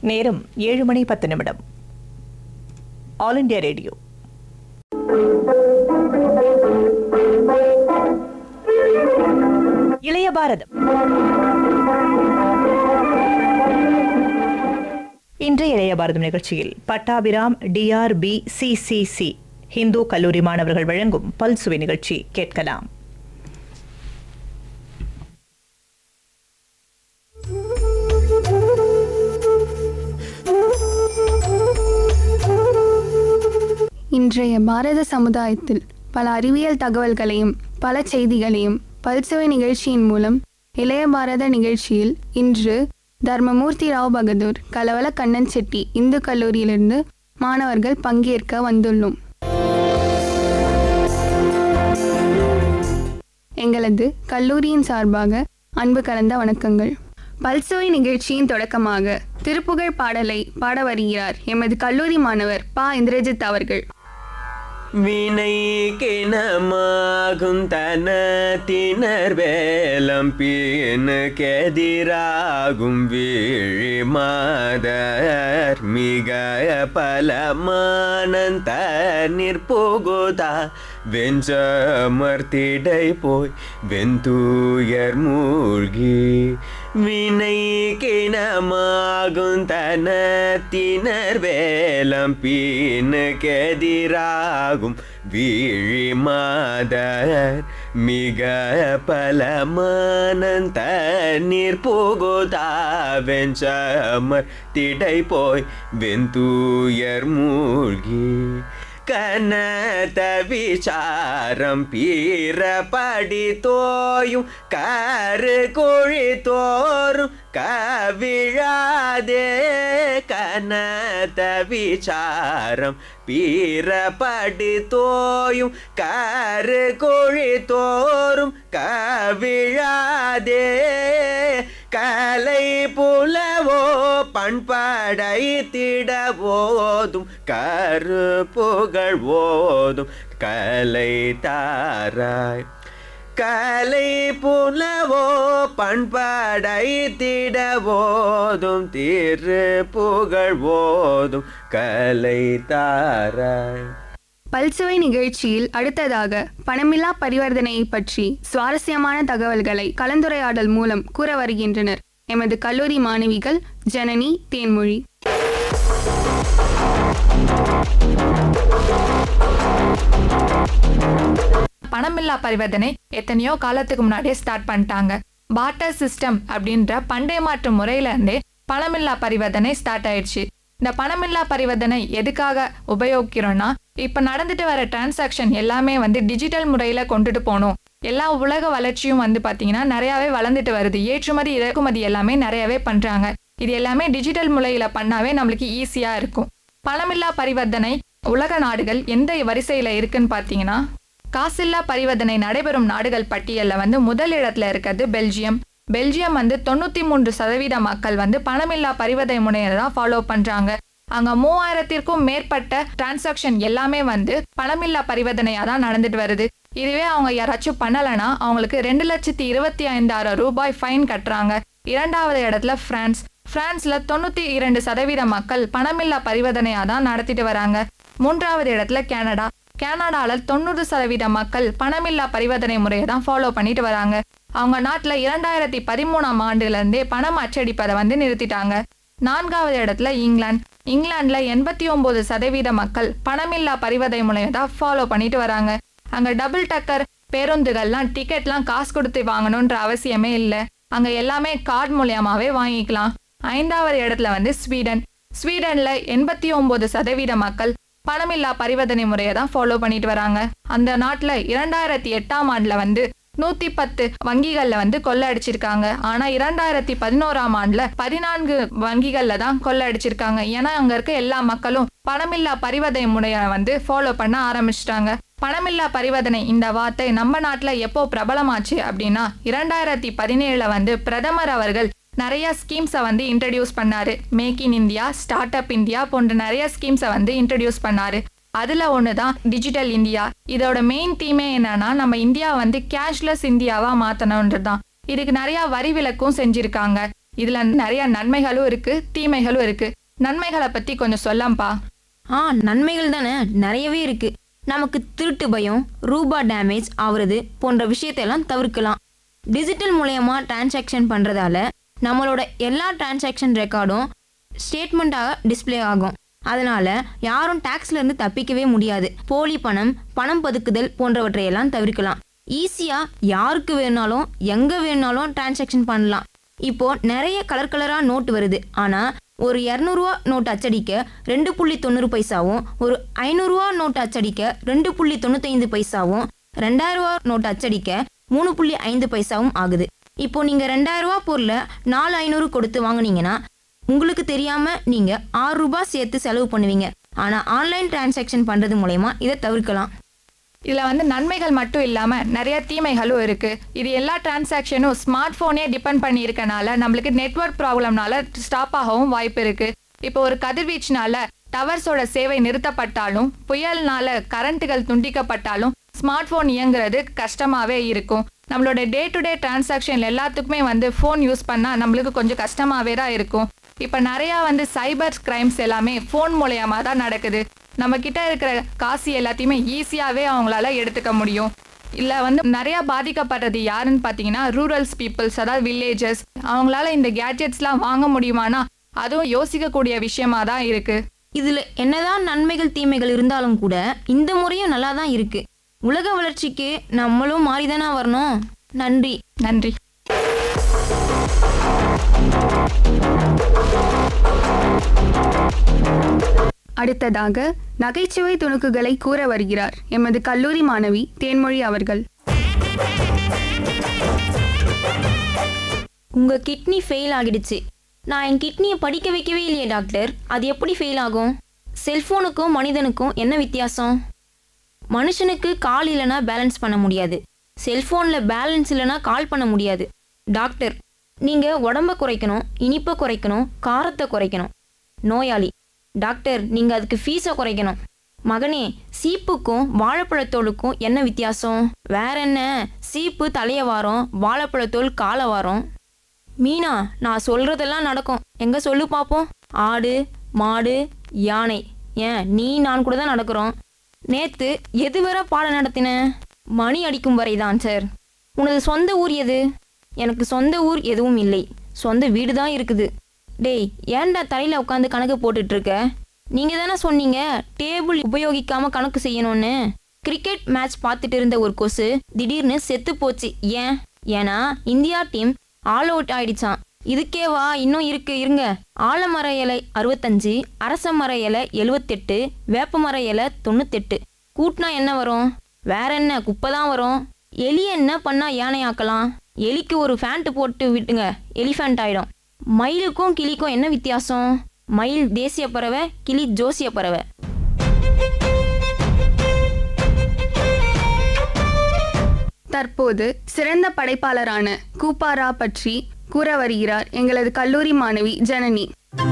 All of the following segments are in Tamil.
நேரம் ஏழு மணி பத்து நிமிடம் ஆல் இண்டியா ரேடியோ இளைய பாரதம் இன்றைய இளைய பாரதம் நிகழ்ச்சியில் பட்டாபிராம் டிஆர்பி சிசிசி ஹிந்து கல்லூரி மாணவர்கள் வழங்கும் பல்சுவை நிகழ்ச்சி கேட்கலாம் இன்றைய பாரத சமுதாயத்தில் பல அறிவியல் தகவல்களையும் பல செய்திகளையும் பல்சுவை நிகழ்ச்சியின் மூலம் இளைய பாரத நிகழ்ச்சியில் இன்று தர்மமூர்த்தி ராவ் பகதூர் கலவல கண்ணன் செட்டி இந்து கல்லூரியிலிருந்து மாணவர்கள் பங்கேற்க வந்துள்ளோம் எங்களது கல்லூரியின் சார்பாக அன்பு கலந்த வணக்கங்கள் பல்சுவை நிகழ்ச்சியின் தொடக்கமாக திருப்புகழ் பாடலை பாட வருகிறார் எமது கல்லூரி மாணவர் பா இந்திரஜித் அவர்கள் வினை கிணமாகும் தனத்தினர் வேலம் பீனு கெதிராகும் வீழி மாதர் மிக பலமானந்த நிற்புகுதா வெஞ்சமர்த்திடை போய் வெந்தூயர் மூழ்கி வினை கிணமாகும் தனத்தினர் வேலம் பீனு கெதிராகும் வீழி மாதர் மிக பலமானந்த நீர் புகுதா வெஞ்சமர் திடை போய் வெந்தூயர் மூழ்கி கனத விசாரம் பீரபடி தோயும் கரு குழி தோறும் கவிழாதே கனத விசாரம் பீரபடி தோயும் கரு குழி தோறும் கவிழாதே கலை புலவோ பண்படை திடவோதும் கரு புகழ் ஓதும் கலை தாராய் கலை புலவோ பண்படை திடவோதும் திரு புகழ் ஓதும் கலை தாராய் பல்சுவை நிகழ்ச்சியில் அடுத்ததாக பணமில்லா பரிவர்த்தனையை பற்றி சுவாரஸ்யமான தகவல்களை கலந்துரையாடல் மூலம் கூற வருகின்றனர் எமது கல்லூரி மாணவிகள் ஜனனி தேன்மொழி பணமில்லா பரிவர்த்தனை எத்தனையோ காலத்துக்கு முன்னாடியே ஸ்டார்ட் பண்ணிட்டாங்க பாட்டர் சிஸ்டம் அப்படின்ற பண்டை மாற்று முறையில இருந்தே பணமில்லா பரிவர்த்தனை ஸ்டார்ட் ஆயிடுச்சு இந்த பணமில்லா பரிவர்த்தனை எதுக்காக உபயோகிக்கிறோம்னா இப்ப நடந்துட்டு வர டிரான்சாக்ஷன் எல்லாமே வந்து டிஜிட்டல் முறையில கொண்டுட்டு போகணும் எல்லா உலக வளர்ச்சியும் வந்து பாத்தீங்கன்னா நிறையவே வளர்ந்துட்டு வருது ஏற்றுமதி இறக்குமதி எல்லாமே நிறையவே பண்றாங்க இது எல்லாமே டிஜிட்டல் முறையில பண்ணாவே நம்மளுக்கு ஈஸியா இருக்கும் பணமில்லா பரிவர்த்தனை உலக நாடுகள் எந்த வரிசையில இருக்குன்னு பாத்தீங்கன்னா காசில்லா பரிவர்த்தனை நடைபெறும் நாடுகள் பட்டியலில் வந்து முதல் இடத்துல இருக்கிறது பெல்ஜியம் பெல்ஜியம் வந்து தொண்ணூத்தி மூன்று சதவீத மக்கள் வந்து பணமில்லா பரிவர்த்தனை முறையை தான் ஃபாலோ பண்றாங்க அங்க மூவாயிரத்திற்கும் மேற்பட்ட டிரான்சாக்ஷன் எல்லாமே வந்து பணமில்லா பரிவர்த்தனையா தான் நடந்துட்டு வருது இதுவே அவங்க யாராச்சும் பண்ணலைன்னா அவங்களுக்கு ரெண்டு லட்சத்தி இருபத்தி ஐந்தாயிரம் ரூபாய் ஃபைன் கட்டுறாங்க இரண்டாவது இடத்துல பிரான்ஸ் பிரான்ஸ்ல தொண்ணூத்தி இரண்டு சதவீத மக்கள் பணமில்லா பரிவர்த்தனையா தான் நடத்திட்டு வராங்க மூன்றாவது இடத்துல கனடா கனடால தொண்ணூறு சதவீத மக்கள் பணமில்லா பரிவர்த்தனை முறையை தான் ஃபாலோ பண்ணிட்டு வராங்க அவங்க நாட்டுல இரண்டாயிரத்தி பதிமூணாம் ஆண்டுல இருந்தே பணம் அச்சடிப்பதை வந்து நிறுத்திட்டாங்க நான்காவது இடத்துல இங்கிலாந்து இங்கிலாந்துல எண்பத்தி ஒன்பது சதவீத மக்கள் பணமில்லா பரிவர்த்தனை முறையை தான் ஃபாலோ பண்ணிட்டு வராங்க அங்க டபுள் டக்கர் பேருந்துகள்லாம் டிக்கெட்லாம் காசு கொடுத்து வாங்கணுன்ற அவசியமே இல்லை அங்க எல்லாமே கார்டு மூலியமாவே வாங்கிக்கலாம் ஐந்தாவது இடத்துல வந்து ஸ்வீடன் ஸ்வீடன்ல எண்பத்தி ஒன்பது சதவீத மக்கள் பணமில்லா பரிவர்த்தனை முறையை தான் ஃபாலோ பண்ணிட்டு வராங்க அந்த நாட்டுல இரண்டாயிரத்தி எட்டாம் ஆண்டுல வந்து நூத்தி பத்து வங்கிகள்ல வந்து கொள்ள அடிச்சிருக்காங்க ஆனா இரண்டாயிரத்தி பதினோராம் ஆண்டுல பதினான்கு வங்கிகள்ல தான் கொள்ள அடிச்சிருக்காங்க ஏன்னா அங்க இருக்க எல்லா மக்களும் பணமில்லா பரிவர்த்தனை முறையை வந்து ஃபாலோ பண்ண ஆரம்பிச்சிட்டாங்க பணமில்லா பரிவர்த்தனை இந்த வார்த்தை நம்ம நாட்டுல எப்போ பிரபலமாச்சு அப்படின்னா இரண்டாயிரத்தி பதினேழுல வந்து பிரதமர் அவர்கள் நிறைய ஸ்கீம்ஸை வந்து இன்ட்ரடியூஸ் பண்ணாரு make in India start up India போன்ற நிறைய ஸ்கீம்ஸை வந்து இன்ட்ரடியூஸ் பண்ணாரு அதுல ஒன்று தான் டிஜிட்டல் இந்தியா இதோட மெயின் தீமே என்னன்னா நம்ம இந்தியா வந்து கேஷ்லெஸ் இந்தியாவா மாத்தணும்ன்றது தான் இதுக்கு நிறைய வரி விலக்கும் செஞ்சிருக்காங்க இதுல நிறைய நன்மைகளும் இருக்கு தீமைகளும் இருக்கு நன்மைகளை பத்தி கொஞ்சம் சொல்லாம்ப்பா ஆ நன்மைகள் தானே நிறையவே இருக்கு நமக்கு திருட்டு பயம் ரூபா டேமேஜ் ஆகுறது போன்ற விஷயத்தையெல்லாம் தவிர்க்கலாம் டிஜிட்டல் மூலயமா டிரான்சாக்ஷன் பண்ணுறதால நம்மளோட எல்லா டிரான்சாக்ஷன் ரெக்கார்டும் ஸ்டேட்மெண்ட்டாக டிஸ்ப்ளே ஆகும் அதனால யாரும் taxல இருந்து தப்பிக்கவே முடியாது போலி பணம் பணம் பதுக்குதல் போன்றவற்றையெல்லாம் தவிர்க்கலாம் ஈஸியாக யாருக்கு வேணாலும் எங்கே வேணாலும் டிரான்சாக்ஷன் பண்ணலாம் இப்போ நிறைய கலர் கலரா நோட் வருது ஆனா ஒரு இரநூறுவா நோட் அச்சடிக்க ரெண்டு புள்ளி தொண்ணூறு பைசாவும் ஒரு ஐநூறுரூவா நோட் அச்சடிக்க ரெண்டு புள்ளி தொண்ணூத்தைந்து பைசாவும் ரெண்டாயிரம் ரூபா நோட் அச்சடிக்க மூணு புள்ளி ஐந்து பைசாவும் ஆகுது இப்போ நீங்க ரெண்டாயிரம் ரூபா பொருளை நாலு ஐநூறு கொடுத்து வாங்குனீங்கன்னா உங்களுக்கு தெரியாம நீங்க ஆறு ரூபாய் சேர்த்து செலவு பண்ணுவீங்க ஆனா ஆன்லைன் டிரான்சாக்ஷன் பண்றது மூலயமா இதை தவிர்க்கலாம் இதுல வந்து நன்மைகள் மட்டும் இல்லாம நிறைய தீமைகளும் இருக்கு இது எல்லா டிரான்சாக்ஷனும் ஸ்மார்ட் போனே டிபெண்ட் பண்ணி இருக்கனால நம்மளுக்கு நெட்வொர்க் ப்ராப்ளம்னால ஸ்டாப் ஆகவும் வாய்ப்பு இருக்கு இப்போ ஒரு கதிர்வீச்சுனால டவர்ஸோட சேவை நிறுத்தப்பட்டாலும் புயல்னால கரண்ட்டுகள் துண்டிக்கப்பட்டாலும் ஸ்மார்ட் போன் இயங்குறது கஷ்டமாவே இருக்கும் நம்மளோட டே டு டே டிரான்சாக்ஷன் எல்லாத்துக்குமே வந்து ஃபோன் யூஸ் பண்ணா நம்மளுக்கு கொஞ்சம் கஷ்டமாவே தான் இருக்கும் இப்போ நிறைய வந்து சைபர் கிரைம்ஸ் எல்லாமே ஃபோன் மூலயமா தான் நடக்குது நம்ம கிட்ட இருக்கிற காசு எல்லாத்தையுமே ஈஸியாவே அவங்களால எடுத்துக்க முடியும் இல்ல வந்து நிறைய பாதிக்கப்படுறது யாருன்னு பாத்தீங்கன்னா ரூரல்ஸ் பீப்புள்ஸ் அதாவது வில்லேஜஸ் அவங்களால இந்த கேட்ஜெட்ஸ்லாம் வாங்க முடியுமானா அதுவும் யோசிக்கக்கூடிய விஷயமா தான் இருக்கு இதுல என்னதான் நன்மைகள் தீமைகள் இருந்தாலும் கூட இந்த முறையும் நல்லா தான் இருக்கு உலக வளர்ச்சிக்கு நம்மளும் மாறிதானே வரணும் நன்றி நன்றி அடுத்ததாக நகைச்சுவை துணுக்குகளை கூற வருகிறார் எமது கல்லூரி மாணவி தேன்மொழி அவர்கள் உங்க கிட்னி ஃபெயில் ஆகிடுச்சு நான் என் கிட்னியை படிக்க வைக்கவே இல்லையே டாக்டர் அது எப்படி ஃபெயில் ஆகும் செல்போனுக்கும் மனிதனுக்கும் என்ன வித்தியாசம் மனுஷனுக்கு கால் இல்லைன்னா பேலன்ஸ் பண்ண முடியாது செல்போனில் பேலன்ஸ் இல்லைன்னா கால் பண்ண முடியாது டாக்டர் நீங்கள் உடம்ப குறைக்கணும் இனிப்பை குறைக்கணும் காரத்தை குறைக்கணும் நோயாளி டாக்டர் நீங்கள் அதுக்கு ஃபீஸை குறைக்கணும் மகனே சீப்புக்கும் வாழைப்பழத்தோலுக்கும் என்ன வித்தியாசம் வேற என்ன சீப்பு தலைய வாரம் வாழைப்பழத்தோல் காலை வாரம் மீனா நான் சொல்றதெல்லாம் நடக்கும் எங்க சொல்லு பாப்போம் ஆடு மாடு யானை ஏன் நீ நான் கூட தான் நடக்கிறோம் நேத்து எது வரை பாடம் நடத்தின மணி அடிக்கும் வரை தான் சார் உனது சொந்த ஊர் எது எனக்கு சொந்த ஊர் எதுவும் இல்லை சொந்த வீடு தான் இருக்குது டேய் ஏன்டா தலையில உட்காந்து கணக்கு போட்டுட்டு இருக்க நீங்க தானே சொன்னீங்க டேபிள் உபயோகிக்காம கணக்கு செய்யணும்னு கிரிக்கெட் மேட்ச் பார்த்துட்டு இருந்த ஒரு கொசு திடீர்னு செத்து போச்சு ஏன் ஏன்னா இந்தியா டீம் ஆல் அவுட் ஆயிடுச்சான் இதுக்கேவா இன்னும் இருக்கு இருங்க ஆலமர இலை அறுபத்தஞ்சு அரச மர இலை எழுவத்தெட்டு வேப்ப மர இலை தொண்ணூத்தெட்டு கூட்டினா என்ன வரும் வேற என்ன குப்பை தான் வரும் எலி என்ன பண்ணா யானையாக்கலாம் எலிக்கு ஒரு ஃபேண்ட் போட்டு விட்டுங்க எலிஃபேண்ட் ஆயிடும் மயிலுக்கும் கிளிக்கும் என்ன வித்தியாசம் மயில் தேசிய பறவை கிளி ஜோசிய பறவை தற்போது சிறந்த படைப்பாளரான கூப்பாரா பற்றி கூற வருகிறார் எங்களது கல்லூரி மாணவி ஜனனி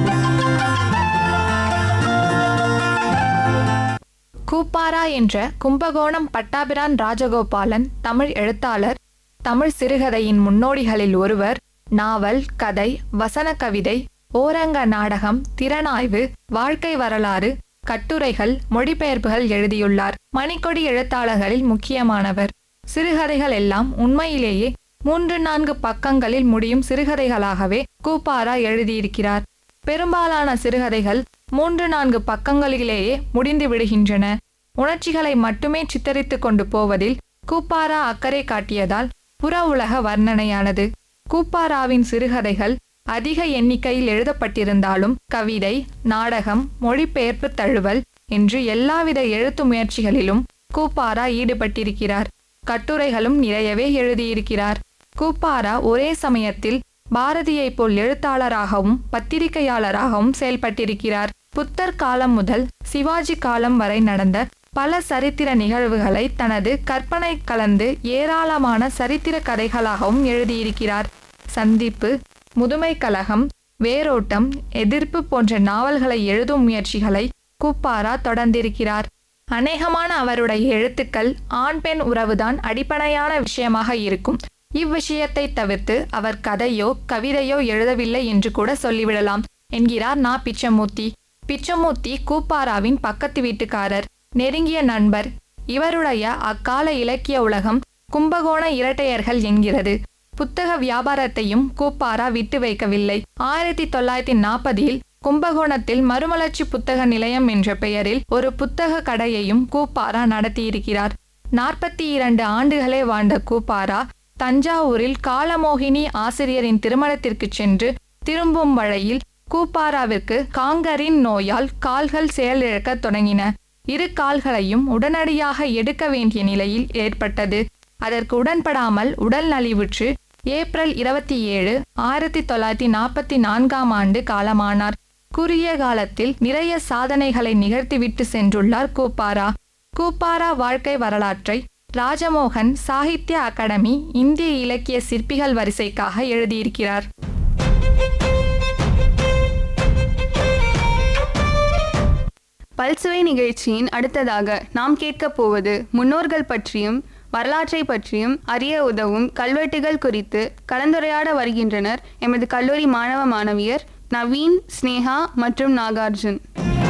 கூப்பாரா என்ற கும்பகோணம் பட்டாபிரான் ராஜகோபாலன் தமிழ் எழுத்தாளர் தமிழ் சிறுகதையின் முன்னோடிகளில் ஒருவர் நாவல் கதை வசன கவிதை ஓரங்க நாடகம் திறனாய்வு வாழ்க்கை வரலாறு கட்டுரைகள் மொழிபெயர்ப்புகள் எழுதியுள்ளார் மணிக்கொடி எழுத்தாளர்களில் முக்கியமானவர் சிறுகதைகள் எல்லாம் உண்மையிலேயே மூன்று நான்கு பக்கங்களில் முடியும் சிறுகதைகளாகவே கூப்பாரா எழுதியிருக்கிறார் பெரும்பாலான சிறுகதைகள் மூன்று நான்கு பக்கங்களிலேயே முடிந்து விடுகின்றன உணர்ச்சிகளை மட்டுமே சித்தரித்துக் கொண்டு போவதில் கூப்பாரா அக்கறை காட்டியதால் புற உலக வர்ணனையானது கூப்பாராவின் சிறுகதைகள் அதிக எண்ணிக்கையில் எழுதப்பட்டிருந்தாலும் கவிதை நாடகம் மொழிபெயர்ப்பு தழுவல் என்று எல்லாவித எழுத்து முயற்சிகளிலும் கூப்பாரா ஈடுபட்டிருக்கிறார் கட்டுரைகளும் நிறையவே எழுதியிருக்கிறார் கூப்பாரா ஒரே சமயத்தில் பாரதியைப் போல் எழுத்தாளராகவும் பத்திரிகையாளராகவும் செயல்பட்டிருக்கிறார் புத்தர் காலம் முதல் சிவாஜி காலம் வரை நடந்த பல சரித்திர நிகழ்வுகளை தனது கற்பனை கலந்து ஏராளமான சரித்திர கதைகளாகவும் எழுதியிருக்கிறார் சந்திப்பு முதுமை கலகம் வேரோட்டம் எதிர்ப்பு போன்ற நாவல்களை எழுதும் முயற்சிகளை கூப்பாரா தொடர்ந்திருக்கிறார் அநேகமான அவருடைய எழுத்துக்கள் ஆண் பெண் உறவுதான் அடிப்படையான விஷயமாக இருக்கும் இவ்விஷயத்தை தவிர்த்து அவர் கதையோ கவிதையோ எழுதவில்லை என்று கூட சொல்லிவிடலாம் என்கிறார் நா பிச்சமூர்த்தி பிச்சமூர்த்தி கூப்பாராவின் பக்கத்து வீட்டுக்காரர் நெருங்கிய நண்பர் இவருடைய அக்கால இலக்கிய உலகம் கும்பகோண இரட்டையர்கள் என்கிறது புத்தக வியாபாரத்தையும் கூப்பாரா விட்டு வைக்கவில்லை ஆயிரத்தி தொள்ளாயிரத்தி நாற்பதில் கும்பகோணத்தில் மறுமலர்ச்சி புத்தக நிலையம் என்ற பெயரில் ஒரு புத்தக கடையையும் கூப்பாரா நடத்தியிருக்கிறார் நாற்பத்தி இரண்டு ஆண்டுகளே வாழ்ந்த கூப்பாரா தஞ்சாவூரில் காலமோகினி ஆசிரியரின் திருமணத்திற்கு சென்று திரும்பும் வழியில் கூப்பாராவிற்கு காங்கரின் நோயால் கால்கள் செயலிழக்கத் தொடங்கின இரு கால்களையும் உடனடியாக எடுக்க வேண்டிய நிலையில் ஏற்பட்டது அதற்கு உடன்படாமல் உடல் நலிவுற்று ஏப்ரல் இருபத்தி ஏழு ஆயிரத்தி தொள்ளாயிரத்தி நாற்பத்தி நான்காம் ஆண்டு காலமானார் குறுகிய காலத்தில் நிறைய சாதனைகளை நிகழ்த்திவிட்டு சென்றுள்ளார் கூப்பாரா கூப்பாரா வாழ்க்கை வரலாற்றை ராஜமோகன் சாகித்ய அகாடமி இந்திய இலக்கிய சிற்பிகள் வரிசைக்காக எழுதியிருக்கிறார் பல்சுவை நிகழ்ச்சியின் அடுத்ததாக நாம் கேட்கப் போவது முன்னோர்கள் பற்றியும் வரலாற்றை பற்றியும் அறிய உதவும் கல்வெட்டுகள் குறித்து கலந்துரையாட வருகின்றனர் எமது கல்லூரி மாணவ மாணவியர் நவீன் ஸ்னேகா மற்றும் நாகார்ஜுன்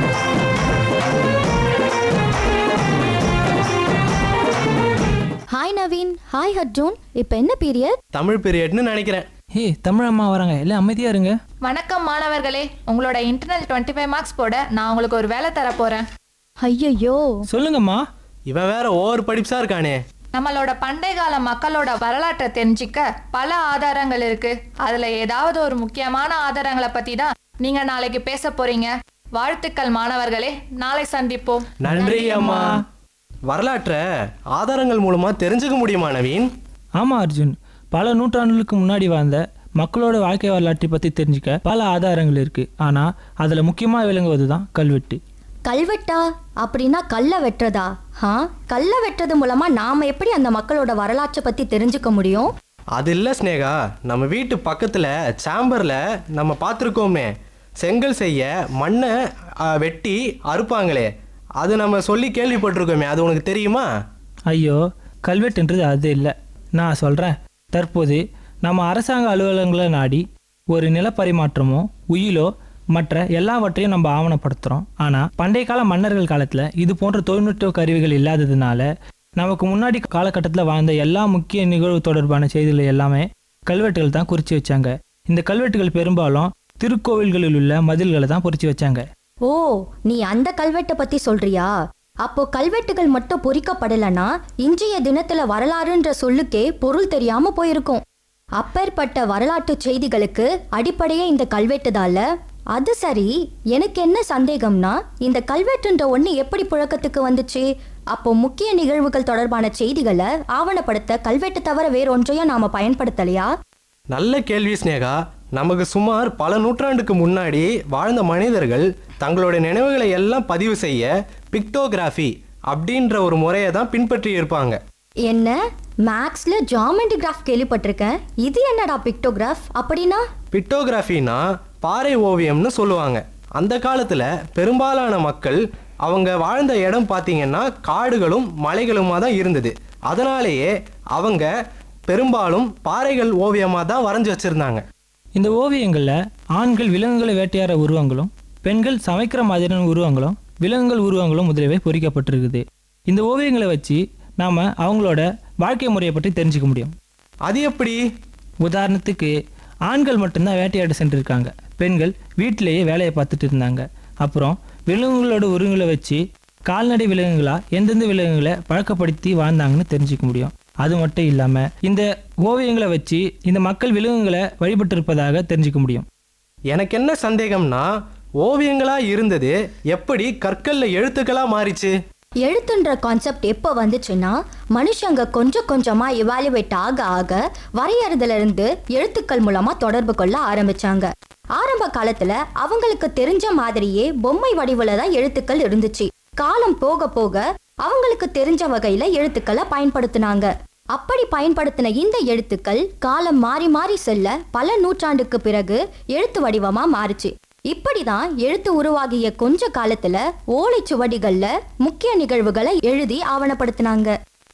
ஹாய் நவீன் ஹாய் அர்ஜுன் இப்போ என்ன பீரியட் தமிழ் பீரியட்னு நினைக்கிறேன் ஹே தமிழ் அம்மா வராங்க எல்லாம் அமைதியா இருங்க வணக்கம் மாணவர்களே உங்களோட இன்டர்னல் டுவெண்ட்டி ஃபைவ் மார்க்ஸ் போட நான் உங்களுக்கு ஒரு வேலை தர போறேன் ஐயையோ சொல்லுங்கம்மா இவன் வேற ஓவர் படிப்ஸா இருக்கானே நம்மளோட பண்டை கால மக்களோட வரலாற்றை தெரிஞ்சுக்க பல ஆதாரங்கள் இருக்கு அதுல ஏதாவது ஒரு முக்கியமான ஆதாரங்களை பத்தி தான் நீங்க நாளைக்கு பேச போறீங்க வாழ்த்துக்கள் மாணவர்களே நாளை சந்திப்போம் நன்றி அம்மா வரலாற்றை ஆதாரங்கள் மூலமா தெரிஞ்சுக்க முடியுமா நவீன் ஆமா அர்ஜுன் பல நூற்றாண்டுகளுக்கு முன்னாடி வாழ்ந்த மக்களோட வாழ்க்கை வரலாற்றை பத்தி தெரிஞ்சுக்க பல ஆதாரங்கள் இருக்கு ஆனா அதுல முக்கியமா விளங்குவது தான் கல்வெட்டு கல்வெட்டா அப்படின்னா கல்லை வெட்டுறதா ஹா கல்லை வெட்டுறது மூலமா நாம எப்படி அந்த மக்களோட வரலாற்றை பத்தி தெரிஞ்சுக்க முடியும் அது இல்லை ஸ்னேகா நம்ம வீட்டு பக்கத்துல சாம்பர்ல நம்ம பார்த்துருக்கோமே செங்கல் செய்ய மண்ணை ஆ, வெட்டி அறுப்பாங்களே அது நம்ம சொல்லி கேள்விப்பட்டிருக்கோமே அது உனக்கு தெரியுமா ஐயோ கல்வெட்டுன்றது அது இல்லை நான் சொல்றேன் தற்போது நம்ம அரசாங்க அலுவலகங்களை நாடி ஒரு நிலப்பரிமாற்றமோ உயிலோ மற்ற எல்லாவற்றையும் நம்ம ஆவணப்படுத்துகிறோம் ஆனால் பண்டைய கால மன்னர்கள் காலத்தில் இது போன்ற தொழில்நுட்ப கருவிகள் இல்லாததுனால நமக்கு முன்னாடி காலகட்டத்தில் வாழ்ந்த எல்லா முக்கிய நிகழ்வு தொடர்பான செய்திகள் எல்லாமே கல்வெட்டுகள் தான் குறித்து வச்சாங்க இந்த கல்வெட்டுகள் பெரும்பாலும் திருக்கோவில்களில் உள்ள மதில்களை தான் பொறிச்சு வச்சாங்க ஓ நீ அந்த கல்வெட்டை பத்தி சொல்றியா அப்போ கல்வெட்டுகள் மட்டும் பொறிக்கப்படலைன்னா இன்றைய தினத்துல வரலாறுன்ற சொல்லுக்கே பொருள் தெரியாம போயிருக்கும் அப்பேற்பட்ட வரலாற்று செய்திகளுக்கு அடிப்படையே இந்த கல்வெட்டுதால அது சரி எனக்கு என்ன சந்தேகம்னா இந்த கல்வெட்டுன்ற ஒண்ணு எப்படி புழக்கத்துக்கு வந்துச்சு அப்போ முக்கிய நிகழ்வுகள் தொடர்பான செய்திகளை ஆவணப்படுத்த கல்வெட்டு தவிர வேறொன்றையும் நாம பயன்படுத்தலையா நல்ல கேள்வி ஸ்னேகா நமக்கு சுமார் பல நூற்றாண்டுக்கு முன்னாடி வாழ்ந்த மனிதர்கள் தங்களோட நினைவுகளை எல்லாம் பதிவு செய்ய பிக்டோகிராஃபி அப்படின்ற ஒரு முறையை தான் பின்பற்றி இருப்பாங்க என்ன மேக்ஸ்ல ஜாமெண்ட்ரி கிராஃப் கேள்விப்பட்டிருக்கேன் இது என்னடா பிக்டோகிராஃப் அப்படின்னா பிக்டோகிராஃபினா பாறை ஓவியம்னு சொல்லுவாங்க அந்த காலத்தில் பெரும்பாலான மக்கள் அவங்க வாழ்ந்த இடம் பார்த்தீங்கன்னா காடுகளும் மலைகளுமா தான் இருந்தது அதனாலேயே அவங்க பெரும்பாலும் பாறைகள் ஓவியமாக தான் வரைஞ்சி வச்சுருந்தாங்க இந்த ஓவியங்களில் ஆண்கள் விலங்குகளை வேட்டையாட உருவங்களும் பெண்கள் சமைக்கிற மாதிரியான உருவங்களும் விலங்குகள் உருவங்களும் முதலியவை பொறிக்கப்பட்டிருக்குது இந்த ஓவியங்களை வச்சு நாம் அவங்களோட வாழ்க்கை முறையை பற்றி தெரிஞ்சுக்க முடியும் அது எப்படி உதாரணத்துக்கு ஆண்கள் மட்டும்தான் வேட்டையாட சென்றிருக்காங்க பெண்கள் வீட்டிலேயே வேலையை பார்த்துட்டு இருந்தாங்க அப்புறம் விலங்குகளோட உருவங்களை வச்சு கால்நடை விலங்குகளா எந்தெந்த விலங்குகளை பழக்கப்படுத்தி வாழ்ந்தாங்கன்னு தெரிஞ்சுக்க முடியும் அது மட்டும் இல்லாமல் இந்த ஓவியங்களை வச்சு இந்த மக்கள் விலங்குகளை வழிபட்டிருப்பதாக தெரிஞ்சுக்க முடியும் எனக்கு என்ன சந்தேகம்னா ஓவியங்களா இருந்தது எப்படி கற்கல்ல எழுத்துக்களா மாறிச்சு எழுத்துன்ற கான்செப்ட் எப்போ வந்துச்சுன்னா மனுஷங்க கொஞ்சம் கொஞ்சமா இவாலுவேட் ஆக ஆக வரையறுதுல இருந்து எழுத்துக்கள் மூலமா தொடர்பு கொள்ள ஆரம்பிச்சாங்க ஆரம்ப காலத்துல அவங்களுக்கு தெரிஞ்ச மாதிரியே பொம்மை வடிவுல தான் எழுத்துக்கள் இருந்துச்சு காலம் போக போக அவங்களுக்கு தெரிஞ்ச வகையில எழுத்துக்களை பயன்படுத்தினாங்க அப்படி பயன்படுத்தின இந்த எழுத்துக்கள் காலம் மாறி மாறி செல்ல பல நூற்றாண்டுக்கு பிறகு எழுத்து வடிவமா மாறுச்சு இப்படிதான் எழுத்து உருவாகிய கொஞ்ச காலத்துல ஓலைச்சுவடிகள்ல முக்கிய நிகழ்வுகளை எழுதி ஆவணப்படுத்தினாங்க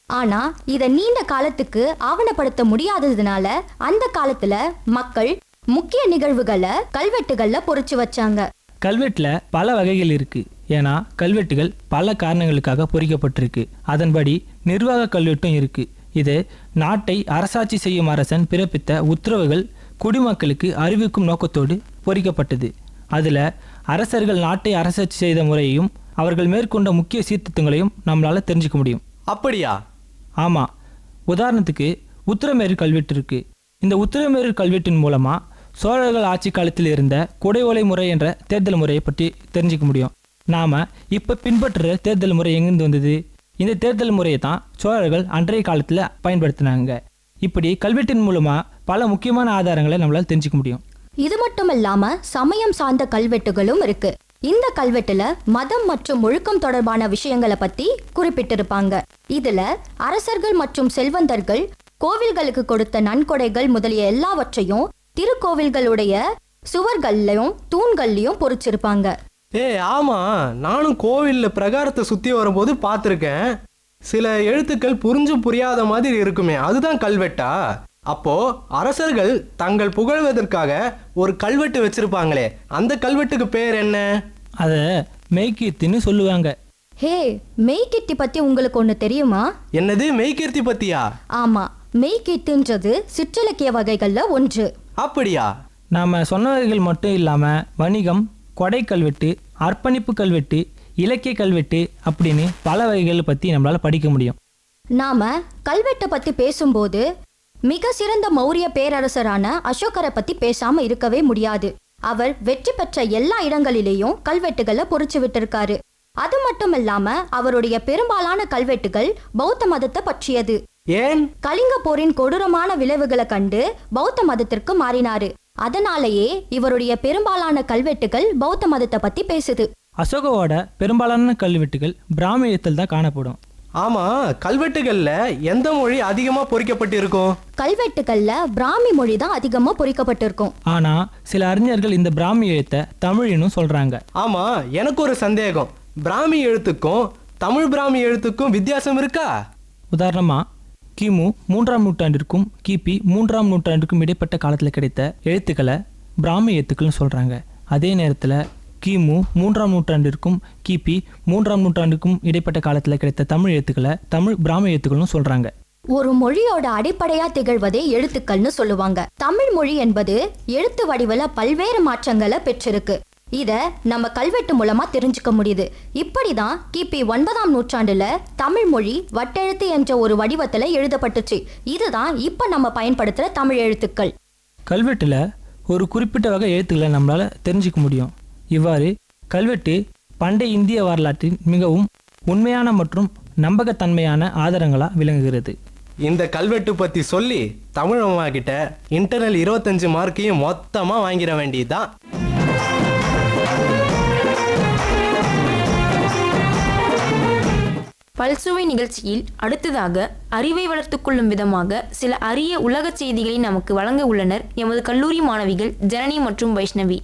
ஆனா இத நீண்ட காலத்துக்கு ஆவணப்படுத்த முடியாததுனால அந்த காலத்துல மக்கள் முக்கிய நிகழ்வுகளை கல்வெட்டுகள்ல பொறிச்சு வச்சாங்க கல்வெட்டில் பல வகைகள் இருக்கு ஏன்னா கல்வெட்டுகள் பல காரணங்களுக்காக பொறிக்கப்பட்டிருக்கு அதன்படி நிர்வாக கல்வெட்டும் இருக்கு இது நாட்டை அரசாட்சி செய்யும் அரசன் பிறப்பித்த உத்தரவுகள் குடிமக்களுக்கு அறிவிக்கும் நோக்கத்தோடு பொறிக்கப்பட்டது அதில் அரசர்கள் நாட்டை அரசாட்சி செய்த முறையையும் அவர்கள் மேற்கொண்ட முக்கிய சீர்திருத்தங்களையும் நம்மளால் தெரிஞ்சுக்க முடியும் அப்படியா ஆமாம் உதாரணத்துக்கு உத்திரமேரு கல்வெட்டு இருக்கு இந்த உத்திரமேரு கல்வெட்டின் மூலமாக சோழர்கள் ஆட்சி காலத்தில் இருந்த குடைவோலை முறை என்ற தேர்தல் முறையை பற்றி தெரிஞ்சுக்க முடியும் நாம் இப்போ பின்பற்றுற தேர்தல் முறை எங்கிருந்து வந்தது இந்த தேர்தல் முறையை தான் சோழர்கள் அன்றைய காலத்தில் பயன்படுத்தினாங்க இப்படி கல்வெட்டின் மூலமாக பல முக்கியமான ஆதாரங்களை நம்மளால் தெரிஞ்சுக்க முடியும் இது மட்டும் இல்லாம சமயம் சார்ந்த கல்வெட்டுகளும் இருக்கு இந்த கல்வெட்டுல மதம் மற்றும் ஒழுக்கம் தொடர்பான விஷயங்களை பத்தி குறிப்பிட்டிருப்பாங்க இதுல அரசர்கள் மற்றும் செல்வந்தர்கள் கோவில்களுக்கு கொடுத்த நன்கொடைகள் முதலிய எல்லாவற்றையும் திருக்கோவில்களுடைய சுவர்கள்லயும் தூண்கள்லயும் பொறிச்சிருப்பாங்க ஏ ஆமா நானும் கோவில்ல பிரகாரத்தை சுத்தி வரும்போது பார்த்துருக்கேன் சில எழுத்துக்கள் புரிஞ்சு புரியாத மாதிரி இருக்குமே அதுதான் கல்வெட்டா அப்போ அரசர்கள் தங்கள் புகழ்வதற்காக ஒரு கல்வெட்டு வச்சிருப்பாங்களே அந்த கல்வெட்டுக்கு பேர் என்ன அதை மெய்கீர்த்தின்னு சொல்லுவாங்க ஹே மெய்கிட்டி பத்தி உங்களுக்கு ஒண்ணு தெரியுமா என்னது மெய்கீர்த்தி பத்தியா ஆமா மெய்கிட்டுன்றது சிற்றிலக்கிய வகைகள்ல ஒன்று அப்படியா நாம் சொன்னவர்கள் மட்டும் இல்லாமல் வணிகம் கொடை கல்வெட்டு அர்ப்பணிப்பு கல்வெட்டு இலக்கிய கல்வெட்டு அப்படின்னு பல வகைகளை பற்றி நம்மளால் படிக்க முடியும் நாம கல்வெட்டை பத்தி பேசும்போது மிக சிறந்த மௌரிய பேரரசரான அசோகரை பத்தி பேசாம இருக்கவே முடியாது அவர் வெற்றி பெற்ற எல்லா இடங்களிலேயும் கல்வெட்டுகளை பொறிச்சு விட்டிருக்காரு அது மட்டும் இல்லாம அவருடைய பெரும்பாலான கல்வெட்டுகள் பௌத்த மதத்தை பற்றியது ஏன் கலிங்க போரின் கொடூரமான விளைவுகளை கண்டு பௌத்த மதத்திற்கு மாறினாரு அதனாலேயே இவருடைய பெரும்பாலான கல்வெட்டுகள் பௌத்த மதத்தை பத்தி பேசுது அசோகோட பெரும்பாலான கல்வெட்டுகள் பிராமி எழுத்தில் தான் காணப்படும் ஆமா கல்வெட்டுகள்ல எந்த மொழி அதிகமா பொறிக்கப்பட்டு இருக்கும் கல்வெட்டுகள்ல பிராமி மொழி தான் அதிகமா பொறிக்கப்பட்டிருக்கும் ஆனால் சில அறிஞர்கள் இந்த பிராமி எழுத்தை தமிழ்னு சொல்கிறாங்க ஆமா எனக்கு ஒரு சந்தேகம் பிராமி எழுத்துக்கும் தமிழ் பிராமி எழுத்துக்கும் வித்தியாசம் இருக்கா உதாரணமாக கிமு மூன்றாம் நூற்றாண்டிற்கும் கிபி மூன்றாம் நூற்றாண்டுக்கும் இடைப்பட்ட காலத்தில் கிடைத்த எழுத்துக்களை பிராமி எழுத்துக்கள்னு சொல்கிறாங்க அதே நேரத்தில் கிமு மூன்றாம் நூற்றாண்டிற்கும் கிபி மூன்றாம் நூற்றாண்டுக்கும் இடைப்பட்ட காலத்தில் கிடைத்த தமிழ் எழுத்துக்களை தமிழ் பிராமி எழுத்துக்கள்னு சொல்கிறாங்க ஒரு மொழியோட அடிப்படையா திகழ்வதே எழுத்துக்கள்னு சொல்லுவாங்க தமிழ் மொழி என்பது எழுத்து வடிவுல பல்வேறு மாற்றங்களை பெற்றிருக்கு இத நம்ம கல்வெட்டு மூலமா தெரிஞ்சுக்க முடியுது இப்படிதான் கிபி ஒன்பதாம் நூற்றாண்டுல தமிழ் மொழி வட்டெழுத்து என்ற ஒரு வடிவத்துல எழுதப்பட்டுச்சு இதுதான் இப்ப நம்ம பயன்படுத்துற தமிழ் எழுத்துக்கள் கல்வெட்டில் ஒரு குறிப்பிட்ட வகை எழுத்துக்களை நம்மளால் தெரிஞ்சுக்க முடியும் இவ்வாறு கல்வெட்டு பண்டைய இந்திய வரலாற்றின் மிகவும் உண்மையான மற்றும் நம்பகத்தன்மையான ஆதாரங்களாக விளங்குகிறது இந்த கல்வெட்டு பத்தி சொல்லி தமிழ் அம்மா கிட்ட இன்டர்னல் இருபத்தஞ்சு மார்க்கையும் மொத்தமா வாங்கிட வேண்டியதுதான் பல்சுவை நிகழ்ச்சியில் அடுத்ததாக அறிவை வளர்த்துக் கொள்ளும் விதமாக சில அரிய உலகச் செய்திகளை நமக்கு வழங்க உள்ளனர் எமது கல்லூரி மாணவிகள் ஜனனி மற்றும் வைஷ்ணவி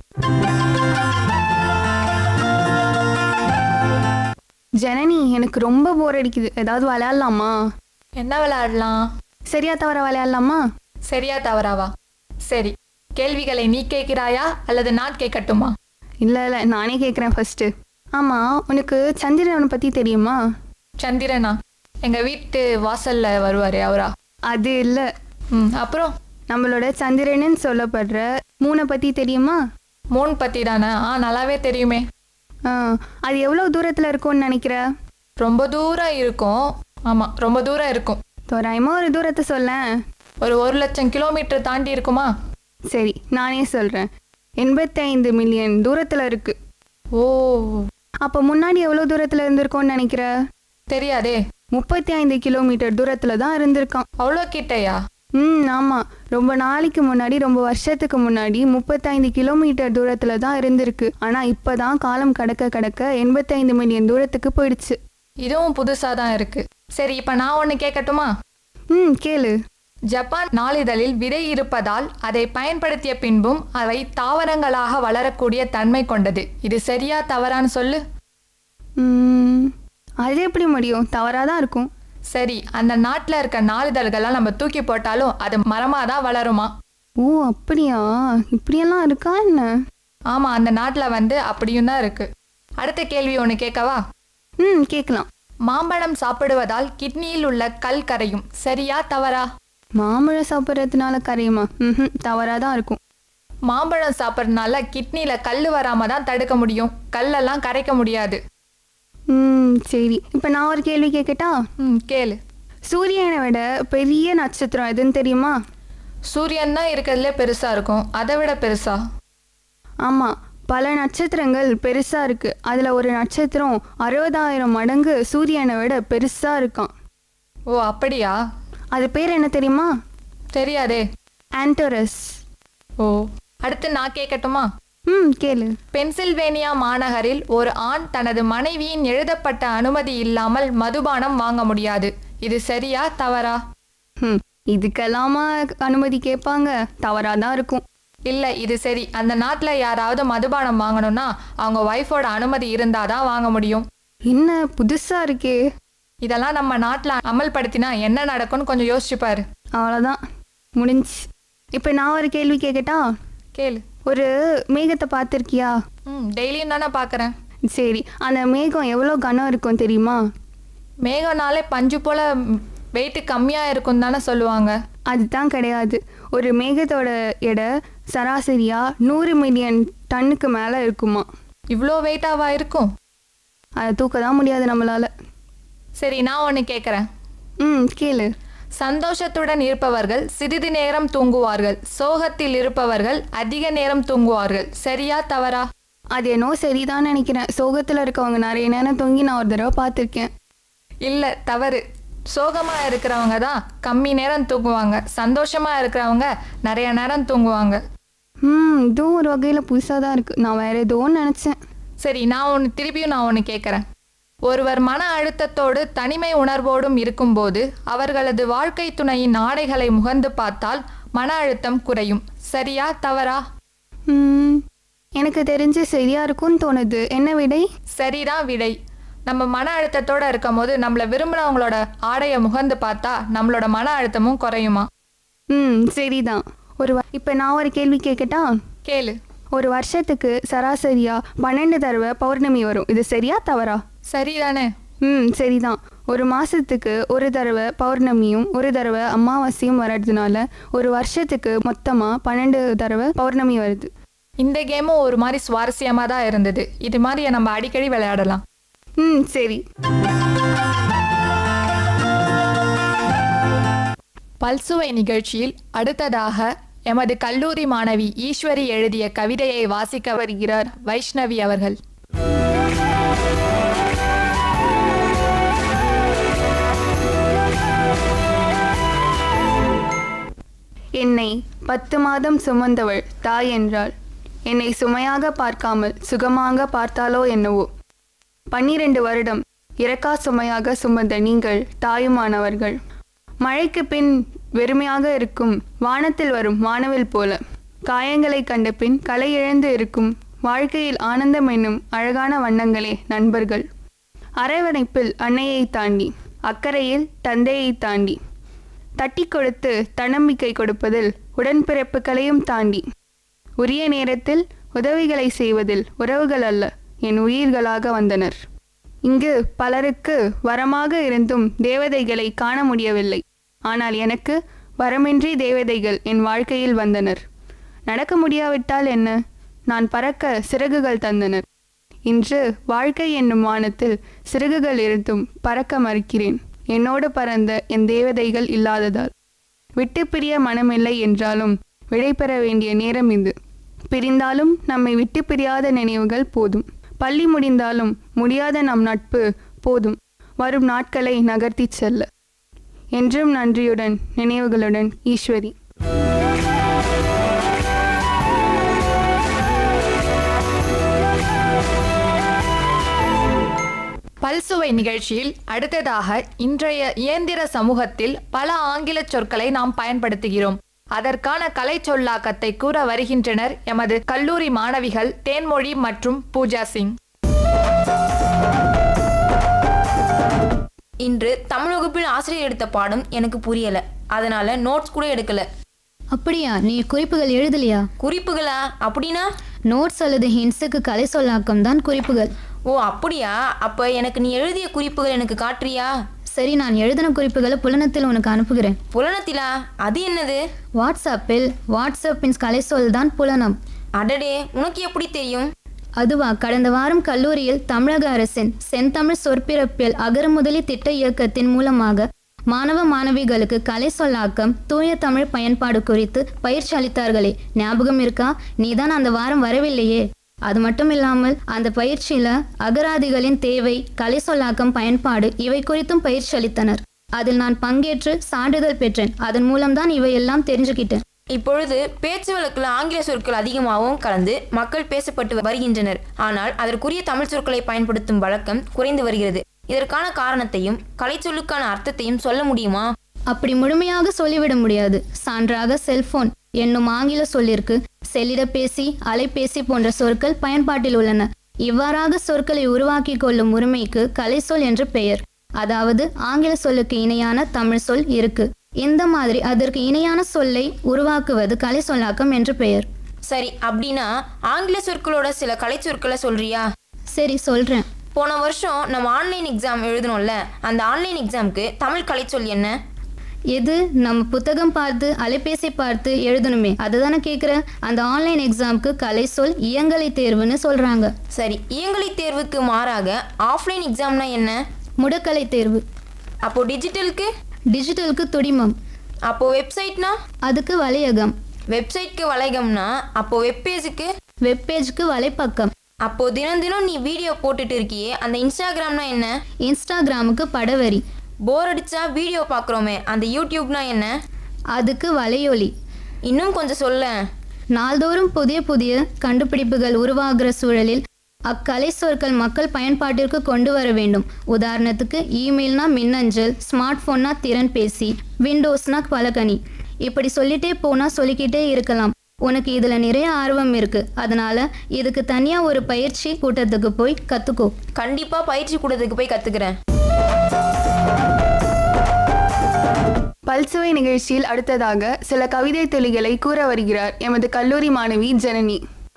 ஜனனி எனக்கு ரொம்ப போர் அடிக்குது ஏதாவது விளையாடலாமா என்ன விளையாடலாம் சரியா தவற விளையாடலாமா சரியா தவறாவா சரி கேள்விகளை நீ கேட்கிறாயா அல்லது நான் கேட்கட்டுமா இல்லை இல்லை நானே கேட்குறேன் ஃபர்ஸ்ட் ஆமாம் உனக்கு சந்திரனை பற்றி தெரியுமா சந்திரனா எங்க வீட்டு வாசல்ல வருவாரே அவரா அது இல்லை ம் அப்புறம் நம்மளோட சந்திரன்னு சொல்லப்படுற மூணை பற்றி தெரியுமா மூன் பத்தி தானே ஆ நல்லாவே தெரியுமே ஆ, அது எவ்வளோ தூரத்தில் இருக்கும்னு நினைக்கிற ரொம்ப தூரம் இருக்கும் ஆமா ரொம்ப தூரம் இருக்கும் தோராயமாக ஒரு தூரத்தை சொல்லேன் ஒரு ஒரு லட்சம் கிலோமீட்டர் தாண்டி இருக்குமா சரி நானே சொல்கிறேன் எண்பத்தைந்து மில்லியன் தூரத்தில் இருக்கு ஓ அப்போ முன்னாடி எவ்வளோ தூரத்தில் இருந்திருக்கோன்னு நினைக்கிற தெரியாதே முப்பத்தி ஐந்து கிலோமீட்டர் தூரத்தில் தான் இருந்திருக்கான் அவ்வளோ கிட்டையா ம் ஆமாம் ரொம்ப நாளைக்கு முன்னாடி ரொம்ப வருஷத்துக்கு முன்னாடி முப்பத்தைந்து கிலோமீட்டர் தூரத்தில் தான் இருந்திருக்கு ஆனால் இப்போ தான் காலம் கடக்க கடக்க எண்பத்தைந்து மில்லியன் தூரத்துக்கு போயிடுச்சு இதுவும் புதுசா தான் இருக்கு சரி இப்ப நான் ஒன்னு கேட்கட்டுமா ம் கேளு ஜப்பான் நாளிதழில் விதை இருப்பதால் அதை பயன்படுத்திய பின்பும் அவை தாவரங்களாக வளரக்கூடிய தன்மை கொண்டது இது சரியா தவறான்னு சொல்லு ம், அது எப்படி முடியும் தவறாக தான் இருக்கும் சரி அந்த நாட்டில் இருக்க நாளிதழ்கள்லாம் நம்ம தூக்கி போட்டாலும் அது மரமாக தான் வளருமா ஓ அப்படியா இப்படியெல்லாம் இருக்கா என்ன ஆமாம் அந்த நாட்டில் வந்து அப்படியும் தான் இருக்கு அடுத்த கேள்வி ஒன்று கேட்கவா ம் கேட்கலாம் மாம்பழம் சாப்பிடுவதால் கிட்னியில் உள்ள கல் கரையும் சரியா தவறா மாம்பழம் சாப்பிட்றதுனால கரையுமா ம் தவறாக தான் இருக்கும் மாம்பழம் சாப்பிட்றதுனால கிட்னியில் கல் வராம தான் தடுக்க முடியும் கல்லெல்லாம் கரைக்க முடியாது ம் சரி இப்போ நான் ஒரு கேள்வி கேட்கட்டா ம் கேளு சூரியனை விட பெரிய நட்சத்திரம் எதுன்னு தெரியுமா சூரியன் தான் இருக்கிறதுலே பெருசாக இருக்கும் அதை விட பெருசா ஆமாம் பல நட்சத்திரங்கள் பெருசாக இருக்குது அதில் ஒரு நட்சத்திரம் அறுபதாயிரம் மடங்கு சூரியனை விட பெருசாக இருக்கான் ஓ அப்படியா அது பேர் என்ன தெரியுமா தெரியாதே ஆன்டோரஸ் ஓ அடுத்து நான் கேட்கட்டுமா ம் கேளு பென்சில்வேனியா மாநகரில் ஒரு ஆண் தனது மனைவியின் எழுதப்பட்ட அனுமதி இல்லாமல் மதுபானம் வாங்க முடியாது இது சரியா தவறா ம் இதுக்கெல்லாமா அனுமதி கேட்பாங்க தவறாக தான் இருக்கும் இல்லை இது சரி அந்த நாட்டில் யாராவது மதுபானம் வாங்கணும்னா அவங்க ஒய்ஃபோட அனுமதி இருந்தால் தான் வாங்க முடியும் என்ன புதுசாக இருக்கே இதெல்லாம் நம்ம நாட்டில் அமல்படுத்தினா என்ன நடக்கும்னு கொஞ்சம் யோசிச்சு பாரு அவ்வளோதான் முடிஞ்சு இப்போ நான் ஒரு கேள்வி கேட்கட்டா கேளு ஒரு மேகத்தை பார்த்துருக்கியா ம் டெய்லியும் தானே பார்க்குறேன் சரி அந்த மேகம் எவ்வளோ கனம் இருக்கும் தெரியுமா மேகம்னாலே பஞ்சு போல் வெயிட்டு கம்மியாக இருக்கும் தானே சொல்லுவாங்க அதுதான் கிடையாது ஒரு மேகத்தோட எடை சராசரியாக நூறு மில்லியன் டன்னுக்கு மேலே இருக்குமா இவ்வளோ வெயிட்டாவா இருக்கும் அதை தூக்க தான் முடியாது நம்மளால சரி நான் ஒன்று கேட்குறேன் ம் கேளு சந்தோஷத்துடன் இருப்பவர்கள் சிறிது நேரம் தூங்குவார்கள் சோகத்தில் இருப்பவர்கள் அதிக நேரம் தூங்குவார்கள் சரியா தவறா அது என்னோ சரிதான் நினைக்கிறேன் சோகத்தில் இருக்கவங்க நிறைய நேரம் தூங்கி நான் ஒரு தடவை பார்த்துருக்கேன் இல்லை தவறு சோகமாக இருக்கிறவங்க தான் கம்மி நேரம் தூங்குவாங்க சந்தோஷமாக இருக்கிறவங்க நிறைய நேரம் தூங்குவாங்க ம் இதுவும் ஒரு வகையில் புதுசாக தான் இருக்குது நான் வேற ஏதோ நினச்சேன் சரி நான் ஒன்று திருப்பியும் நான் ஒன்று கேட்குறேன் ஒருவர் மன அழுத்தத்தோடு தனிமை உணர்வோடும் இருக்கும்போது அவர்களது வாழ்க்கை துணையின் ஆடைகளை முகந்து பார்த்தால் மன அழுத்தம் குறையும் சரியா தவறா ம் எனக்கு தெரிஞ்சு சரியாக இருக்கும்னு தோணுது என்ன விடை சரிதான் விடை நம்ம மன அழுத்தத்தோட இருக்கும் போது நம்மளை விரும்பினவங்களோட ஆடையை முகந்து பார்த்தா நம்மளோட மன அழுத்தமும் குறையுமா ம் சரிதான் ஒரு இப்போ நான் ஒரு கேள்வி கேட்கட்டா கேளு ஒரு வருஷத்துக்கு சராசரியா பன்னெண்டு தடவை பௌர்ணமி வரும் இது சரியா தவறா சரிதானே ம் சரிதான் ஒரு மாசத்துக்கு ஒரு தடவை பௌர்ணமியும் ஒரு தடவை அமாவாசையும் வர்றதுனால ஒரு வருஷத்துக்கு மொத்தமாக பன்னெண்டு தடவை பௌர்ணமி வருது இந்த கேமும் ஒரு மாதிரி சுவாரஸ்யமாக தான் இருந்தது இது மாதிரி நம்ம அடிக்கடி விளையாடலாம் ம் சரி பல்சுவை நிகழ்ச்சியில் அடுத்ததாக எமது கல்லூரி மாணவி ஈஸ்வரி எழுதிய கவிதையை வாசிக்க வருகிறார் வைஷ்ணவி அவர்கள் என்னை பத்து மாதம் சுமந்தவள் தாய் என்றாள் என்னை சுமையாக பார்க்காமல் சுகமாக பார்த்தாலோ என்னவோ பன்னிரண்டு வருடம் இறக்கா சுமையாக சுமந்த நீங்கள் தாயுமானவர்கள் மழைக்கு பின் வெறுமையாக இருக்கும் வானத்தில் வரும் வானவில் போல காயங்களை கண்ட பின் கலை இழந்து இருக்கும் வாழ்க்கையில் ஆனந்தம் என்னும் அழகான வண்ணங்களே நண்பர்கள் அரவணைப்பில் அன்னையை தாண்டி அக்கறையில் தந்தையை தாண்டி தட்டி கொடுத்து தன்னம்பிக்கை கொடுப்பதில் உடன்பிறப்புகளையும் தாண்டி உரிய நேரத்தில் உதவிகளை செய்வதில் உறவுகள் அல்ல என் உயிர்களாக வந்தனர் இங்கு பலருக்கு வரமாக இருந்தும் தேவதைகளை காண முடியவில்லை ஆனால் எனக்கு வரமின்றி தேவதைகள் என் வாழ்க்கையில் வந்தனர் நடக்க முடியாவிட்டால் என்ன நான் பறக்க சிறகுகள் தந்தனர் இன்று வாழ்க்கை என்னும் வானத்தில் சிறகுகள் இருந்தும் பறக்க மறுக்கிறேன் என்னோடு பறந்த என் தேவதைகள் இல்லாததால் விட்டு பிரிய மனமில்லை என்றாலும் விடைபெற வேண்டிய நேரம் இது பிரிந்தாலும் நம்மை விட்டு பிரியாத நினைவுகள் போதும் பள்ளி முடிந்தாலும் முடியாத நம் நட்பு போதும் வரும் நாட்களை நகர்த்திச் செல்ல என்றும் நன்றியுடன் நினைவுகளுடன் ஈஸ்வரி பல்சுவை நிகழ்ச்சியில் அடுத்ததாக இன்றைய இயந்திர சமூகத்தில் பல ஆங்கில சொற்களை நாம் பயன்படுத்துகிறோம் அதற்கான கலை சொல்லாக்கத்தை கூற வருகின்றனர் எமது கல்லூரி மாணவிகள் தேன்மொழி மற்றும் பூஜா சிங் இன்று தமிழ் வகுப்பில் ஆசிரியர் எடுத்த பாடம் எனக்கு புரியல அதனால நோட்ஸ் கூட எடுக்கல அப்படியா நீ குறிப்புகள் எழுதலையா குறிப்புகளா அப்படின்னா நோட்ஸ் அல்லது ஹிண்ட்ஸுக்கு கலை சொல்லாக்கம் தான் குறிப்புகள் ஓ அப்படியா அப்ப எனக்கு நீ எழுதிய குறிப்புகள் எனக்கு காட்டுறியா சரி நான் எழுதின குறிப்புகளை புலனத்தில் உனக்கு அனுப்புகிறேன் புலனத்திலா அது என்னது வாட்ஸ்அப்பில் வாட்ஸ்அப்பின் கலை சொல் தான் புலனம் அடடே உனக்கு எப்படி தெரியும் அதுவா கடந்த வாரம் கல்லூரியில் தமிழக அரசின் செந்தமிழ் சொற்பிறப்பியல் அகரமுதலி திட்ட இயக்கத்தின் மூலமாக மாணவ மாணவிகளுக்கு கலை சொல்லாக்கம் தூய தமிழ் பயன்பாடு குறித்து பயிற்சி அளித்தார்களே ஞாபகம் இருக்கா நீதான் அந்த வாரம் வரவில்லையே அது மட்டும் இல்லாமல் அந்த பயிற்சியில அகராதிகளின் தேவை கலை சொல்லாக்கம் பயன்பாடு இவை குறித்தும் பயிற்சி அளித்தனர் அதில் நான் பங்கேற்று சான்றிதழ் பெற்றேன் அதன் மூலம்தான் இவையெல்லாம் தெரிஞ்சுக்கிட்டேன் இப்பொழுது பேச்சு வழக்கில் ஆங்கில சொற்கள் அதிகமாகவும் கலந்து மக்கள் பேசப்பட்டு வருகின்றனர் ஆனால் அதற்குரிய தமிழ் சொற்களை பயன்படுத்தும் வழக்கம் குறைந்து வருகிறது இதற்கான காரணத்தையும் கலைச்சொல்லுக்கான அர்த்தத்தையும் சொல்ல முடியுமா அப்படி முழுமையாக சொல்லிவிட முடியாது சான்றாக செல்போன் என்னும் ஆங்கில சொல்லிற்கு செல்லிடப்பேசி அலைபேசி போன்ற சொற்கள் பயன்பாட்டில் உள்ளன இவ்வாறாக சொற்களை உருவாக்கி கொள்ளும் உரிமைக்கு கலைச்சொல் என்று பெயர் அதாவது ஆங்கில சொல்லுக்கு இணையான தமிழ் சொல் இருக்கு இந்த மாதிரி அதற்கு இணையான சொல்லை உருவாக்குவது கலை சொல்லாக்கம் என்று பெயர் சரி அப்படின்னா ஆங்கில சொற்களோட சில கலைச்சொற்களை சொல்றியா சரி சொல்றேன் போன வருஷம் நம்ம ஆன்லைன் எக்ஸாம் எழுதணும்ல அந்த ஆன்லைன் எக்ஸாம்க்கு தமிழ் கலைச்சொல் என்ன எது நம்ம புத்தகம் பார்த்து அலைபேசி பார்த்து எழுதணுமே அதுதானே கேட்குற அந்த ஆன்லைன் எக்ஸாம்க்கு கலை சொல் இயங்கலை தேர்வுன்னு சொல்றாங்க சரி இயங்கலை தேர்வுக்கு மாறாக ஆஃப்லைன் எக்ஸாம்னா என்ன முடக்கலை தேர்வு அப்போ டிஜிட்டலுக்கு டிஜிட்டலுக்கு துடிமம் அப்போ வெப்சைட்னா அதுக்கு வலையகம் வெப்சைட்க்கு வலைகம்னா அப்போ வெப்பேஜுக்கு வெப்பேஜ்க்கு வலைப்பக்கம் அப்போ தினம் தினம் நீ வீடியோ போட்டுட்டு இருக்கியே அந்த இன்ஸ்டாகிராம்னா என்ன இன்ஸ்டாகிராமுக்கு படவரி போர் அடிச்சா வீடியோ பார்க்குறோமே அந்த யூடியூப்னா என்ன அதுக்கு வலையொலி இன்னும் கொஞ்சம் சொல்ல நாள்தோறும் புதிய புதிய கண்டுபிடிப்புகள் உருவாகிற சூழலில் அக்கலை சொற்கள் மக்கள் பயன்பாட்டிற்கு கொண்டு வர வேண்டும் உதாரணத்துக்கு இமெயில்னா மின்னஞ்சல் ஸ்மார்ட் ஃபோன்னா திறன் பேசி விண்டோஸ்னா பலகனி இப்படி சொல்லிட்டே போனா சொல்லிக்கிட்டே இருக்கலாம் உனக்கு இதுல நிறைய ஆர்வம் இருக்கு அதனால இதுக்கு தனியா ஒரு பயிற்சி கூட்டத்துக்கு போய் கத்துக்கோ கண்டிப்பா பயிற்சி கூடத்துக்கு போய் கத்துக்கிறேன் பல்சுவை நிகழ்ச்சியில் அடுத்ததாக சில கவிதை துளிகளை கூற வருகிறார் எமது கல்லூரி மாணவி ஜனனி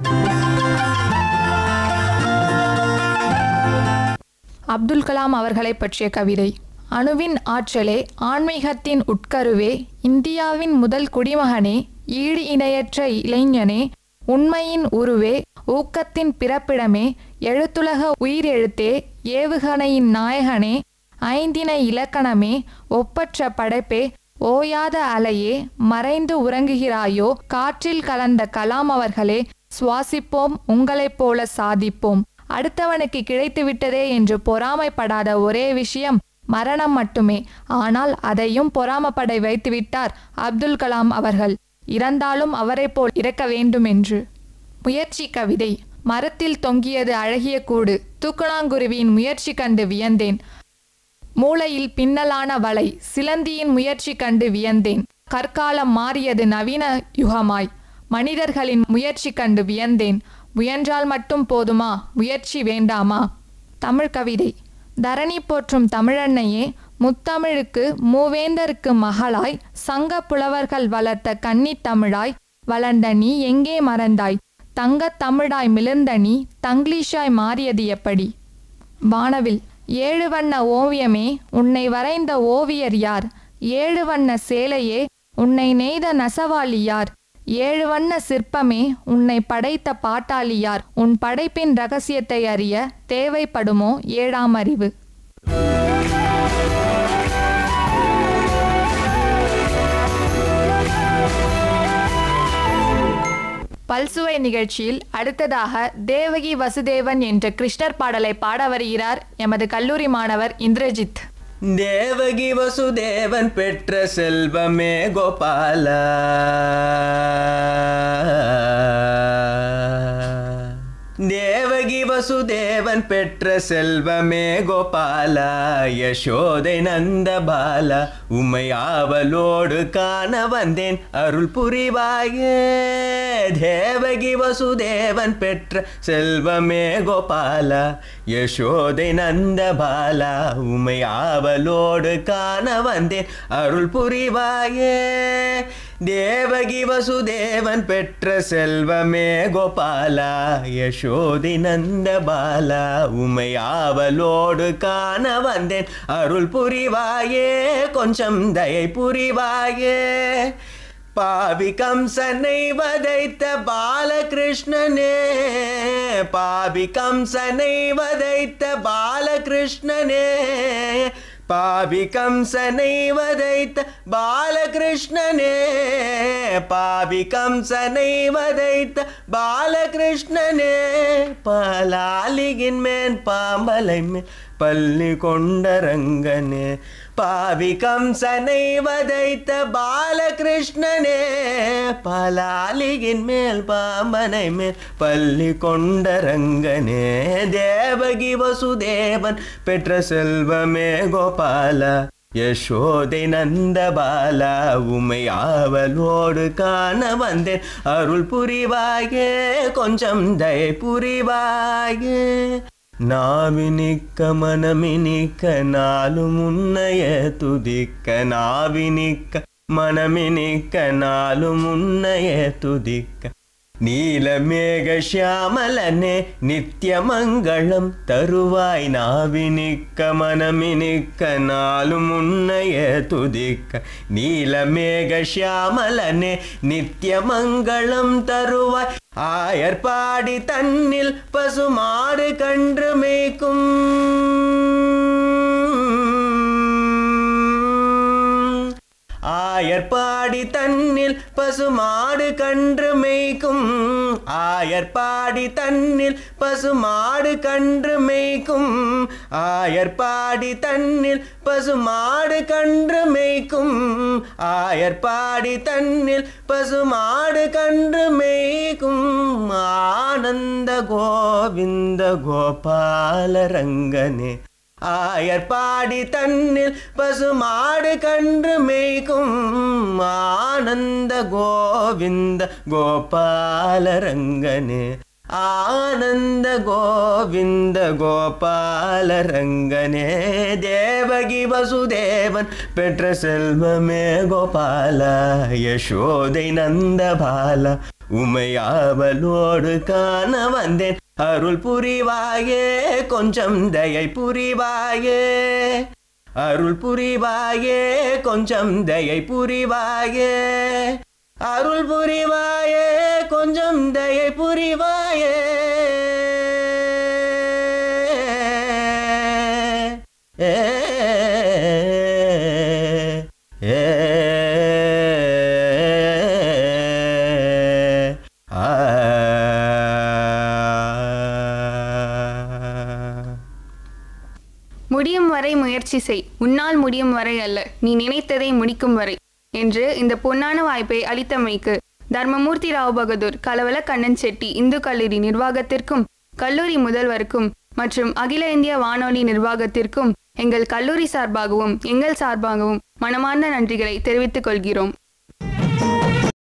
அப்துல் கலாம் அவர்களை பற்றிய கவிதை அணுவின் ஆற்றலே ஆன்மீகத்தின் உட்கருவே இந்தியாவின் முதல் குடிமகனே ஈடு இணையற்ற இளைஞனே உண்மையின் உருவே ஊக்கத்தின் பிறப்பிடமே எழுத்துலக உயிரெழுத்தே ஏவுகணையின் நாயகனே ஐந்தினை இலக்கணமே ஒப்பற்ற படைப்பே ஓயாத அலையே மறைந்து உறங்குகிறாயோ காற்றில் கலந்த கலாம் அவர்களே சுவாசிப்போம் உங்களைப் போல சாதிப்போம் அடுத்தவனுக்கு கிடைத்து விட்டதே என்று பொறாமைப்படாத ஒரே விஷயம் மரணம் மட்டுமே ஆனால் அதையும் பொறாமப்பட வைத்துவிட்டார் அப்துல் கலாம் அவர்கள் இறந்தாலும் அவரைப் போல் இறக்க வேண்டும் என்று முயற்சி கவிதை மரத்தில் தொங்கியது அழகிய கூடு தூக்கணாங்குருவியின் முயற்சி கண்டு வியந்தேன் மூளையில் பின்னலான வலை சிலந்தியின் முயற்சி கண்டு வியந்தேன் கற்காலம் மாறியது நவீன யுகமாய் மனிதர்களின் முயற்சி கண்டு வியந்தேன் முயன்றால் மட்டும் போதுமா முயற்சி வேண்டாமா தமிழ் கவிதை தரணி போற்றும் தமிழன்னையே முத்தமிழுக்கு மூவேந்தருக்கு மகளாய் சங்க புலவர்கள் வளர்த்த கன்னித் தமிழாய் வளர்ந்த நீ எங்கே மறந்தாய் தங்கத் தமிழாய் மிளர்ந்த நீ தங்கிலீஷாய் மாறியது எப்படி வானவில் ஏழு வண்ண ஓவியமே உன்னை வரைந்த ஓவியர் யார் ஏழு வண்ண சேலையே உன்னை நெய்த நசவாளி யார் ஏழு வண்ண சிற்பமே உன்னை படைத்த பாட்டாளி யார் உன் படைப்பின் ரகசியத்தை அறிய தேவைப்படுமோ ஏழாம் அறிவு பல்சுவை நிகழ்ச்சியில் அடுத்ததாக தேவகி வசுதேவன் என்ற கிருஷ்ணர் பாடலை பாட வருகிறார் எமது கல்லூரி மாணவர் இந்திரஜித் தேவகி வசுதேவன் பெற்ற செல்வமே கோபால தேவகி வசுதேவன் பெற்ற செல்வமே கோபால யசோதை நந்த பால உம்மை ஆவலோடு காண வந்தேன் அருள் புரிவாயே தேவகி வசுதேவன் பெற்ற செல்வமே கோபாலா யசோதை நந்த பாலா உமை ஆவலோடு காண வந்தேன் அருள் புரிவாயே தேவகி வசுதேவன் பெற்ற செல்வமே கோபாலா யசோதை நந்த பாலா உமை ஆவலோடு காண வந்தேன் அருள் புரிவாயே கொஞ்சம் தயை புரிவாயே பாவி கம்சனை வதைத்த பாலகிருஷ்ணனே பாவி கம்சனை வதைத்த பாலகிருஷ்ணனே பாவி கம்சனை வதைத்த பாலகிருஷ்ணனே பாவி கம்சனை வதைத்த பாலகிருஷ்ணனே பலாலிகின் மேன் பாம்பலை மேல் பள்ளி கொண்ட ரங்கனே பாவி கம்சனை வதைத்த பாலகிருஷ்ணனே பலாலியின் மேல் பாம்பனை மேல் பள்ளி கொண்ட ரங்கனே தேவகி வசுதேவன் பெற்ற செல்வமே கோபாலா யசோதை நந்த பாலா உமை ஆவலோடு காண வந்தேன் அருள் புரிவாயே கொஞ்சம் தயை புரிவாயே நாவினிக்க மனமினிக்க நாளும் உன்னைய துதிக்க நாவினிக்க மனமினிக்க நாளும் உன்னைய துதிக்க நீலமேக ஷியாமலனே நித்ய மங்களம் தருவாய் நாவினிக்க மனமினிக்க நாளும் உன்னைய துதிக்க நீலமேக ஷியாமலனே நித்ய மங்களம் தருவாய் ஆயர்பாடி தன்னில் பசுமாடு கன்று மேய்க்கும் ஆயர்பாடி தன்னில் பசுமாடு கன்று மேய்க்கும் ஆயர்பாடி தன்னில் பசுமாடு கன்று மேய்க்கும் ஆயர்பாடி தன்னில் பசுமாடு கன்று மேய்க்கும் ஆயர்பாடி தன்னில் பசுமாடு கன்று மேய்க்கும் ஆனந்த கோவிந்த கோபால ரங்கனே ஆயர்பாடி தன்னில் பசுமாடு கன்று மேய்க்கும் ஆனந்த கோவிந்த கோபால ரங்கனே ஆனந்த கோவிந்த கோபால ரங்கனே தேவகி வசுதேவன் பெற்ற செல்வமே கோபாலா யசோதை நந்த பாலா உமையாவலோடு காண வந்தேன் அருள் புரிவாயே கொஞ்சம் தயை புரிவாயே அருள் புரிவாயே கொஞ்சம் தயை புரிவாயே அருள் புரிவாயே கொஞ்சம் தயை புரிவாயே ஏ ஏ முடியும் வரை முயற்சி செய் உன்னால் முடியும் வரை அல்ல நீ நினைத்ததை முடிக்கும் வரை என்று இந்த பொன்னான வாய்ப்பை அளித்தமைக்கு தர்மமூர்த்தி ராவ் பகதூர் கலவல கண்ணன் செட்டி இந்து கல்லூரி நிர்வாகத்திற்கும் கல்லூரி முதல்வருக்கும் மற்றும் அகில இந்திய வானொலி நிர்வாகத்திற்கும் எங்கள் கல்லூரி சார்பாகவும் எங்கள் சார்பாகவும் மனமார்ந்த நன்றிகளை தெரிவித்துக் கொள்கிறோம்